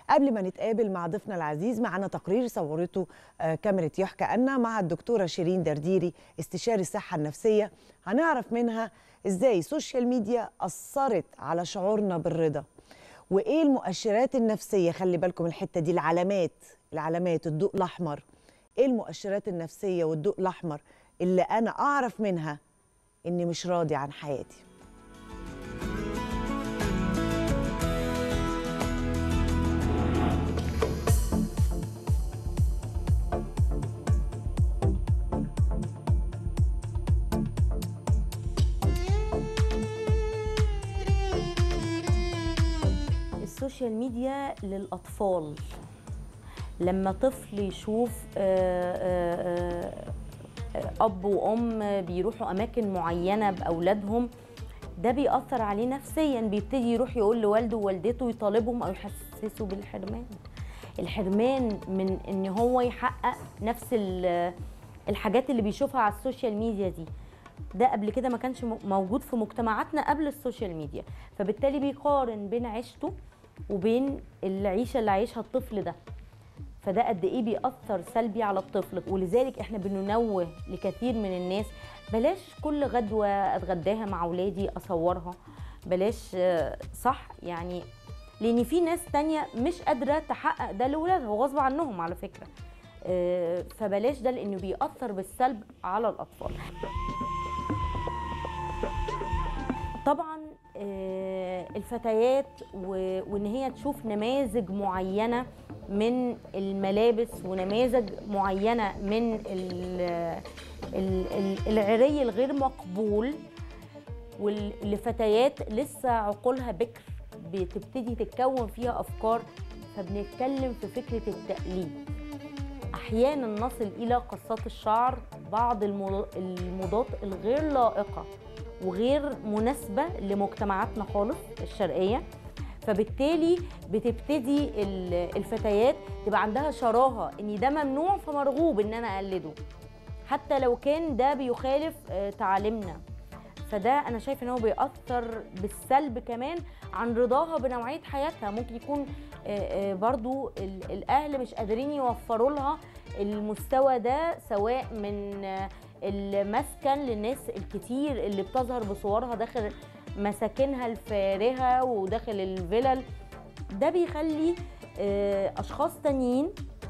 قبل ما نتقابل مع ضيفنا العزيز معنا تقرير صورته آه، كاميرا يحكى أن مع الدكتورة شيرين درديري استشاري الصحة النفسية هنعرف منها إزاي السوشيال ميديا أثرت على شعورنا بالرضا وإيه المؤشرات النفسية خلي بالكم الحتة دي العلامات العلامات الضوء الأحمر إيه المؤشرات النفسية والضوء الأحمر اللي أنا أعرف منها إني مش راضي عن حياتي السوشيال ميديا للأطفال لما طفل يشوف آه، آه، آه، أب وأم بيروحوا أماكن معينة بأولادهم ده بيأثر عليه نفسيا بيبتدي يروح يقول لوالده ووالدته يطالبهم أو يحسسوا بالحرمان الحرمان من إن هو يحقق نفس ال- الحاجات اللي بيشوفها على السوشيال ميديا دي ده قبل كده ما كانش م- موجود في مجتمعاتنا قبل السوشيال ميديا فبالتالي بيقارن بين عيشته وبين العيشه اللي عايشها الطفل ده فده قد ايه بيأثر سلبي على الطفل ولذلك احنا بننوه لكثير من الناس بلاش كل غدوه اتغداها مع اولادي اصورها بلاش آه، صح يعني لان في ناس تانية مش قادره تحقق ده لاولادها وغصب عنهم على فكره آه، فبلاش ده لانه بيأثر بالسلب على الاطفال طبعا آه، الفتيات و- وان هي تشوف نماذج معينه من الملابس ونماذج معينه من ال- ال- ال- العري الغير مقبول والفتيات لسه عقولها بكر بتبتدي تتكون فيها افكار فبنتكلم في فكره التقليد احيانا نصل الى قصات الشعر بعض المض- الموضات الغير لائقه وغير مناسبه لمجتمعاتنا خالص الشرقيه فبالتالي بتبتدي ال- الفتيات تبقى عندها شراهه ان ده ممنوع فمرغوب ان انا اقلده حتى لو كان ده بيخالف آه، تعاليمنا فده انا شايفه ان هو بيأثر بالسلب كمان عن رضاها بنوعيه حياتها ممكن يكون آه، آه، برضو ال- الاهل مش قادرين يوفروا لها المستوى ده سواء من آه، المسكن للناس الكتير اللي بتظهر بصورها داخل مساكنها الفارهه وداخل الفلل ده بيخلي آه، اشخاص تانيين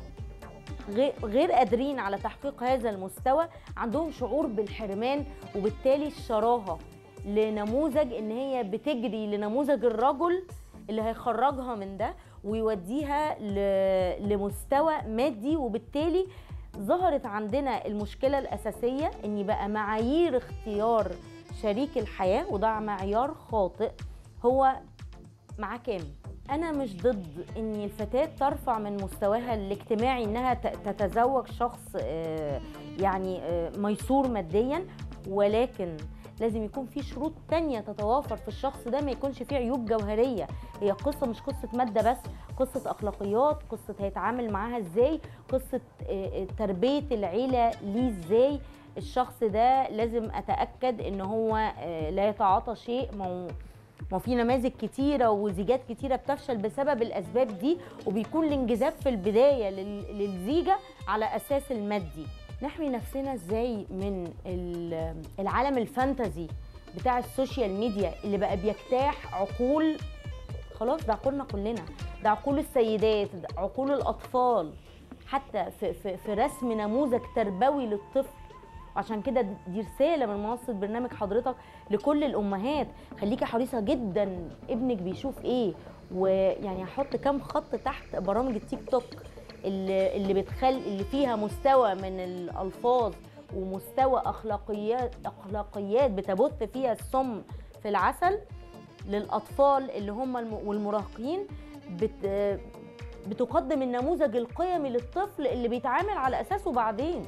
غير غير قادرين على تحقيق هذا المستوى عندهم شعور بالحرمان وبالتالي الشراهه لنموذج ان هي بتجري لنموذج الرجل اللي هيخرجها من ده ويوديها ل- لمستوى مادي وبالتالي ظهرت عندنا المشكله الاساسيه ان بقى معايير اختيار شريك الحياه وده معيار خاطئ هو معاه كام انا مش ضد ان الفتاه ترفع من مستواها الاجتماعي انها ت- تتزوج شخص آه، يعني آه، ميسور ماديا ولكن لازم يكون في شروط تانية تتوافر في الشخص ده ما يكونش فيه عيوب جوهرية هي قصة مش قصة مادة بس قصة أخلاقيات قصة هيتعامل معاها ازاي قصة آه، آه، تربية العيلة ليه ازاي الشخص ده لازم أتأكد ان هو آه، لا يتعاطى شيء ما هو ما في نماذج كتيرة وزيجات كتيرة بتفشل بسبب الأسباب دي وبيكون الانجذاب في البداية لل- للزيجة على أساس المادي نحمي نفسنا ازاي من ال- العالم الفانتزي بتاع السوشيال ميديا اللي بقى بيجتاح عقول خلاص ده عقولنا كلنا ده عقول السيدات ده عقول الأطفال حتى في, في, في رسم نموذج تربوي للطفل وعشان كده دي رساله من منصه برنامج حضرتك لكل الامهات خليكي حريصه جدا ابنك بيشوف ايه ويعني هحط كام خط تحت برامج التيك توك اللي اللي بتخل اللي فيها مستوى من الالفاظ ومستوى اخلاقيات اخلاقيات بتبث فيها السم في العسل للاطفال اللي هم الم- والمراهقين بت بتقدم النموذج القيمي للطفل اللي بيتعامل على اساسه بعدين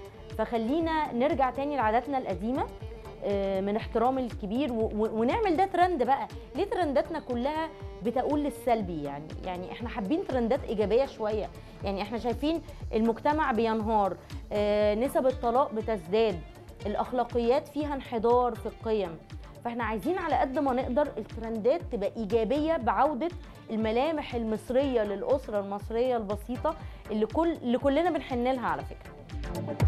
فخلينا نرجع تاني لعاداتنا القديمه آه، من احترام الكبير و- و- ونعمل ده ترند بقى ليه ترنداتنا كلها بتقول للسلبي يعني يعني احنا حابين ترندات ايجابيه شويه يعني احنا شايفين المجتمع بينهار آه، نسب الطلاق بتزداد الاخلاقيات فيها انحدار في القيم فاحنا عايزين على قد ما نقدر الترندات تبقى ايجابيه بعوده الملامح المصريه للاسره المصريه البسيطه اللي كل اللي كلنا بنحن لها على فكره